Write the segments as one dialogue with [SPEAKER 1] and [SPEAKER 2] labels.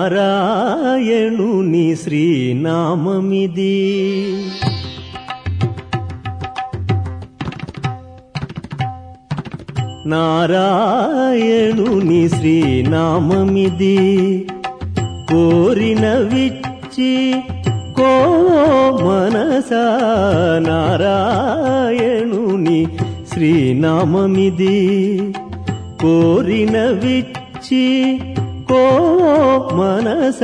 [SPEAKER 1] నారాయణుని శ్రీనామమిది నారాయణుని శ్రీనామమిది కోరిన విచ్చి కో మనస నారాయణుని శ్రీనామమిది కోరిన విచ్చి కో మనస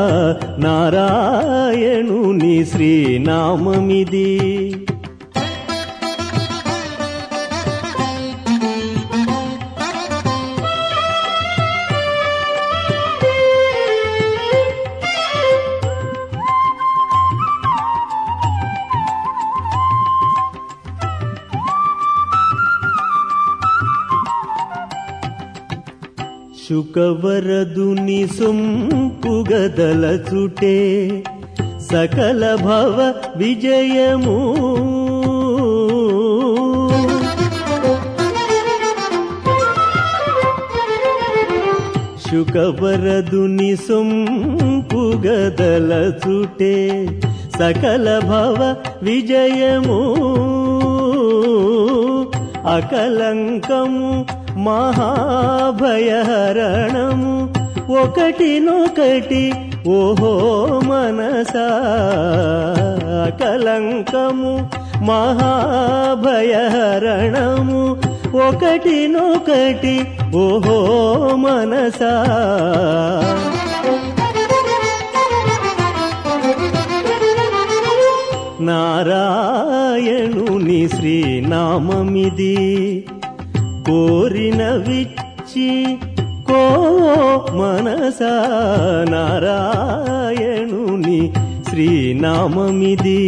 [SPEAKER 1] నారాయణుని శ్రీనామమిది శుకవరదుని సొంపుగదలచుటే సకల భవ విజయము శుకవరదుని సొంపుగదలచుటే సకల భవ విజయము అకలంకము మహాభయహరణము ఒకటినొకటి ఓహో మనసా కలంకము మహాభయహరణము ఒకటినొకటి ఓహో మనసా నారాయణుని శ్రీనామమిది కోరిన విచ్చి కో మనస నారాయణుని శ్రీనామమిది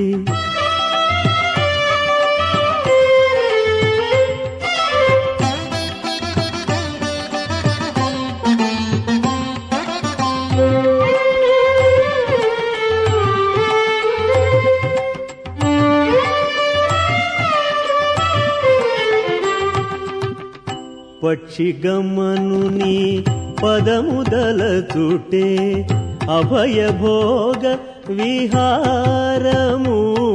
[SPEAKER 1] పక్షిగమనుని పదముదలచుటే అభయభోగ విహారము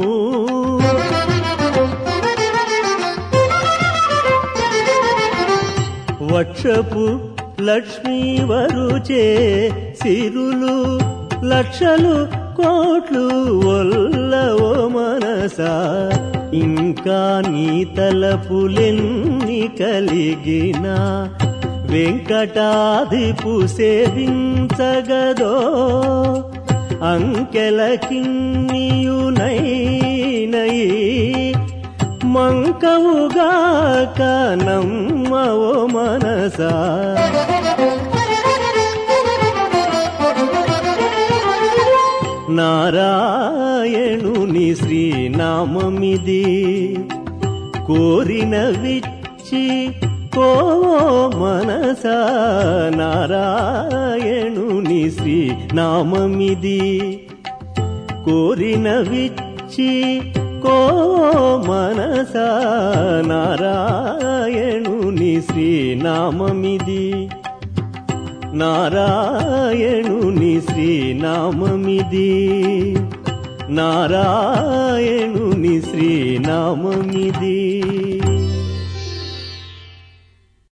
[SPEAKER 1] వక్షపు లక్ష్మీ వరుచే సిరులు లక్షలు కోట్లు ఒల్లవో మనసా ఇంకా నీ తలపులెన్ని కలిగిన వెంకటాధిపు సేవించగదో అంకెల కిన్నియునై మంకవుగాక నమ్మవో మనసా నారాయణుని శ్రీనామమిది కోరిన విచ్చి కో మనస నారాయణుని శ్రీనామమిది కోరిన విచ్చి కో మనస నారాయణుని శ్రీనామమిది నారాయణుని శ్రీనామమిది నారాయణుని శ్రీనామమిది